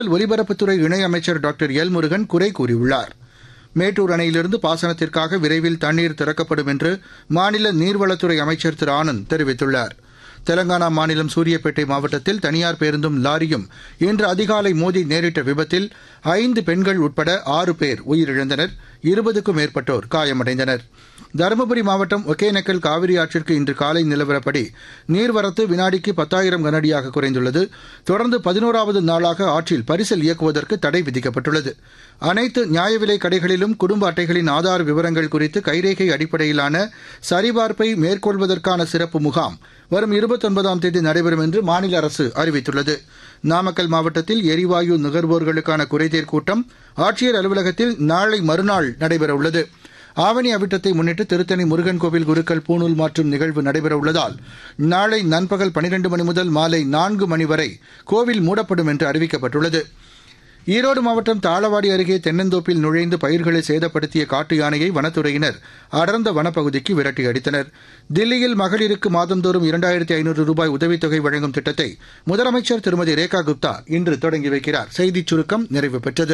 ஒலிபரப்புத்துறை இணையமைச்சர் doctor L Murugan குறை கூறியுள்ளார் மேட்டூர் அணையிலிருந்து பாசனத்திற்காக விரைவில் தண்ணீர் திறக்கப்படும் என்று மாநில நீர்வளத்துறை அமைச்சர் திரு ஆனந்த் தெரிவித்துள்ளார் தெலங்கானா மாநிலம் சூரியப்பேட்டை மாவட்டத்தில் தனியார் பேருந்தும் லாரியும் இன்று அதிகாலை மோதி நேரிட்ட விபத்தில் ஐந்து பெண்கள் உட்பட ஆறு பேர் உயிரிழந்தனர் இருபதுக்கும் மேற்பட்டோர் காயமடைந்தனர் தருமபுரி மாவட்டம் ஒகேனக்கல் காவிரி ஆற்றிற்கு இன்று காலை நிலவரப்படி நீர்வரத்து வினாடிக்கு பத்தாயிரம் கனஅடியாக குறைந்துள்ளது தொடர்ந்து பதினோராவது நாளாக ஆற்றில் பரிசல் இயக்குவதற்கு தடை விதிக்கப்பட்டுள்ளது அனைத்து நியாய விலைக் கடைகளிலும் குடும்ப அட்டைகளின் ஆதார் விவரங்கள் குறித்து கைரேகை அடிப்படையிலான சரிபார்ப்பை மேற்கொள்வதற்கான சிறப்பு முகாம் வரும் இருபத்தொன்பதாம் தேதி நடைபெறும் என்று மாநில அரசு அறிவித்துள்ளது நாமக்கல் மாவட்டத்தில் எரிவாயு நுகர்வோர்களுக்கான குறைதீர் கூட்டம் ஆட்சியர் அலுவலகத்தில் நாளை மறுநாள் நடைபெறவுள்ளது ஆவணி அவிட்டத்தை முன்னிட்டு திருத்தணி முருகன் கோவில் குருக்கள் பூணூல் மாற்றும் நிகழ்வு நடைபெறவுள்ளதால் நாளை நண்பகல் பனிரெண்டு மணி முதல் மாலை நான்கு மணி வரை கோவில் மூடப்படும் என்று அறிவிக்கப்பட்டுள்ளது ஈரோடு மாவட்டம் தாளவாடி அருகே தென்னந்தோப்பில் நுழைந்து பயிர்களை சேதப்படுத்திய காட்டு யானையை வனத்துறையினர் அடர்ந்த வனப்பகுதிக்கு விரட்டி அடித்தனர் தில்லியில் மகளிருக்கு மாதந்தோறும் இரண்டாயிரத்தி ஐநூறு ரூபாய் உதவித்தொகை வழங்கும் திட்டத்தை முதலமைச்சர் திருமதி ரேகா குப்தா இன்று தொடங்கி வைக்கிறார் செய்திச் சுருக்கம் நிறைவு பெற்றது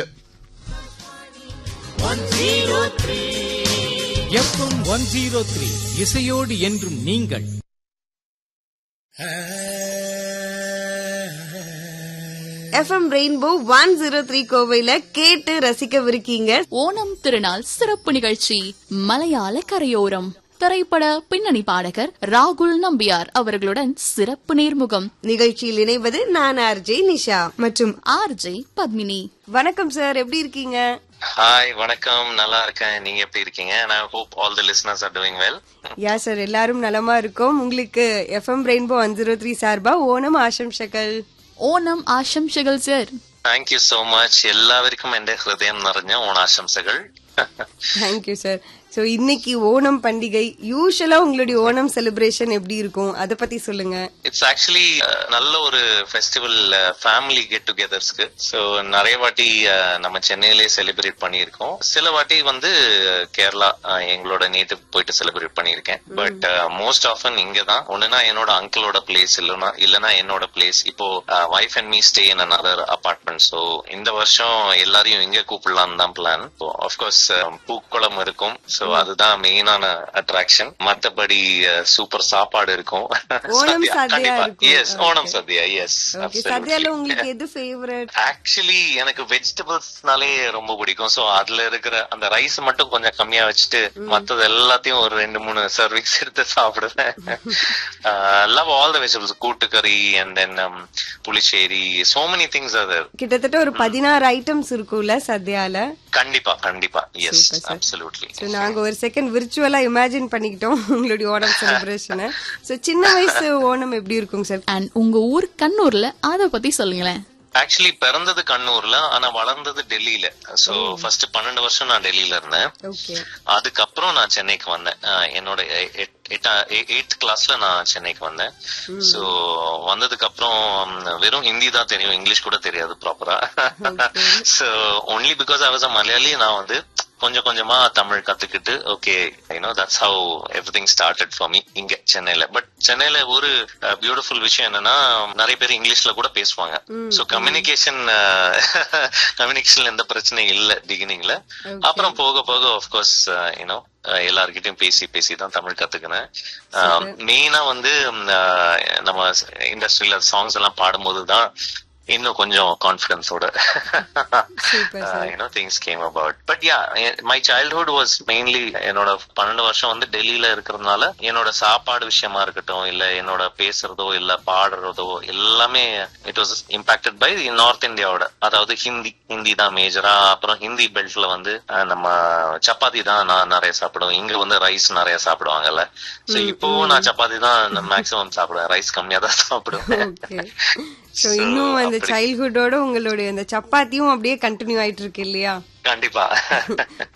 எஃப்எம் ஒன் ஜீரோ த்ரீ இசையோடு என்றும் நீங்கள் FM rainbow one zero three கோவையில கேட்டு ரசிக்கவிருக்கீங்க ஓணம் திருநாள் சிறப்பு நிகழ்ச்சி மலையாள கரையோரம் திரைப்பட பின்னணி பாடகர் ராகுல் நம்பியார் அவர்களுடன் சிறப்பு நேர்முகம் நிகழ்ச்சியில் இணைவது நான் ஆர்ஜே நிஷா மற்றும் ஆர்ஜே பத்மினி வணக்கம் சார் எப்படி இருக்கீங்க ஹாய் வணக்கம் நல்லா இருக்கேன் நீங்க எப்படி இருக்கீங்க I hope all the listeners are doing well ya sir எல்லாரும் நலமா இருக்கோம் உங்களுக்கு FM rainbow one zero three சார்பா ஓணம் ஆசம்சகள் ഓണം ആശംസകൾ sir thank you so much എല്ലാവർക്കും എന്റെ ഹൃദയം നിറഞ്ഞ ഓണാശംസകൾ தேங்க்யூ சார் ஸோ இன்னைக்கு ஓணம் பண்டிகை யூஸ்வலா உங்களுடைய ஓணம் செலிப்ரேஷன் எப்படி இருக்கும் அதை பத்தி சொல்லுங்க இட்ஸ் ஆக்சுவலி நல்ல ஒரு ஃபெஸ்டிவல் ஃபேமிலி கெட் டுகெதர்ஸ்க்கு ஸோ நிறைய வாட்டி uh, நம்ம சென்னையிலே செலிப்ரேட் பண்ணியிருக்கோம் சில வாட்டி வந்து கேரளா uh, எங்களோட நேட்டிவ் போயிட்டு செலிப்ரேட் பண்ணியிருக்கேன் பட் மோஸ்ட் ஆஃபன் இங்க தான் ஒண்ணுனா என்னோட அங்கிளோட பிளேஸ் இல்லைன்னா இல்லைன்னா என்னோட பிளேஸ் இப்போ wife and me stay in another apartment so இந்த வருஷம் எல்லாரையும் இங்க கூப்பிடலாம்னு தான் பிளான் அஃப்கோர்ஸ் பூக்குளம் இருக்கும் ஸோ அதுதான் மெயினான அட்ராக்ஷன் மத்தபடி சூப்பர் சாப்பாடு இருக்கும் ஓணம் சத்யா இருக்கும். Yes Onam Sadya yes okay சத்யால உங்களுக்கு எது ஃபேவரட் ஆக்சுவலி எனக்கு வெஜிடபிள்ஸ்னாலே ரொம்ப பிடிக்கும் சோ அதுல இருக்கிற அந்த ரைஸ் மட்டும் கொஞ்சம் கம்மியா வச்சுட்டு மத்தது எல்லாத்தையும் ஒரு ரெண்டு மூணு சர்வீஸ் எடுத்து சாப்பிடுவேன் லவ் ஆல் த வெஜிடபிள்ஸ் கூட்டுக்கறி அண்ட் தென் புளிச்சேரி சோ மெனி திங்ஸ் அது கிட்டத்தட்ட ஒரு பதினாறு ஐட்டம்ஸ் இருக்கும்ல சத்யால கண்டிப்பா கண்டிப்பா yes Super, sir. Absolutely so நாங்க ஒரு செகண்ட் விர்ச்சுவலா இமேஜின் பண்ணிக்கிட்டோம் உங்களுடைய ஓணம் செலிப்ரேஷனை ஸோ சின்ன வயசு ஓணம் எப்படி இருக்குங்க சார் அண்ட் உங்க ஊர் கண்ணூர்ல அத பத்தி சொல்லுங்களேன் ஆக்சுவலி பிறந்தது கண்ணூர்ல ஆனா வளர்ந்தது டெல்லியில சோ ஃபர்ஸ்ட் பன்னெண்டு வருஷம் நான் டெல்லியில இருந்தேன் ஓகே அதுக்கப்புறம் நான் சென்னைக்கு வந்தேன் அஹ் என்னோட எயித் கிளாஸ்ல நான் சென்னைக்கு வந்தேன் சோ வந்ததுக்கு அப்புறம் ம், வெறும் ஹிந்தி தான் தெரியும் இங்கிலீஷ் கூட தெரியாது ப்ராப்பரா so only because I was a Malayali நான் வந்து கொஞ்சம் கொஞ்சமா தமிழ் கத்துக்கிட்டு okay you know that's how everything started for me இங்க சென்னையில பட் சென்னையில ஒரு பியூட்டிஃபுல் விஷயம் என்னன்னா நிறைய பேர் இங்கிலீஷ்ல கூட பேசுவாங்க சோ கம்யூனிகேஷன் கம்யூனிகேஷன்ல எந்த பிரச்சனையும் இல்ல பிகினிங்ல அப்புறம் போக போக ஆஃப்கோர்ஸ் யூனோ எல்லார்கிட்டயும் பேசி பேசி தான் தமிழ் கத்துக்கினேன் மெயினா வந்து ம், அஹ், நம்ம இண்டஸ்ட்ரியில சாங்ஸ் எல்லாம் பாடும்போது தான் இன்னும் கொஞ்சம் கான்பிடன்ஸோட Super, sir. You know things came about but ya my childhood was mainly என்னோட பன்னெண்டு வருஷம் வந்து டெல்லியில இருக்கிறதுனால என்னோட சாப்பாடு விஷயமா இருக்கட்டும் இல்ல என்னோட பேசுறதோ இல்ல பாடுறதோ எல்லாமே it was impacted by north இந்தியாவோட அதாவது ஹிந்தி ஹிந்தி தான் மேஜரா அப்புறம் ஹிந்தி பெல்ட்ல வந்து அஹ், நம்ம சப்பாத்தி தான் நான் நிறைய சாப்பிடுவேன் இங்க வந்து ரைஸ் நிறைய சாப்பிடுவாங்கல்ல சோ இப்போ நான் சப்பாத்தி தான் மேக்ஸிமம் சாப்பிடுவேன் ரைஸ் கம்மியா தான் சாப்பிடுவேன் ஓகே ஸோ இன்னும் அந்த சைல்ட்ஹுட்டோட உங்களுடைய அந்த சப்பாத்தியும் அப்படியே கண்டினியூ ஆயிட்டு இருக்கு இல்லையா கண்டிப்பா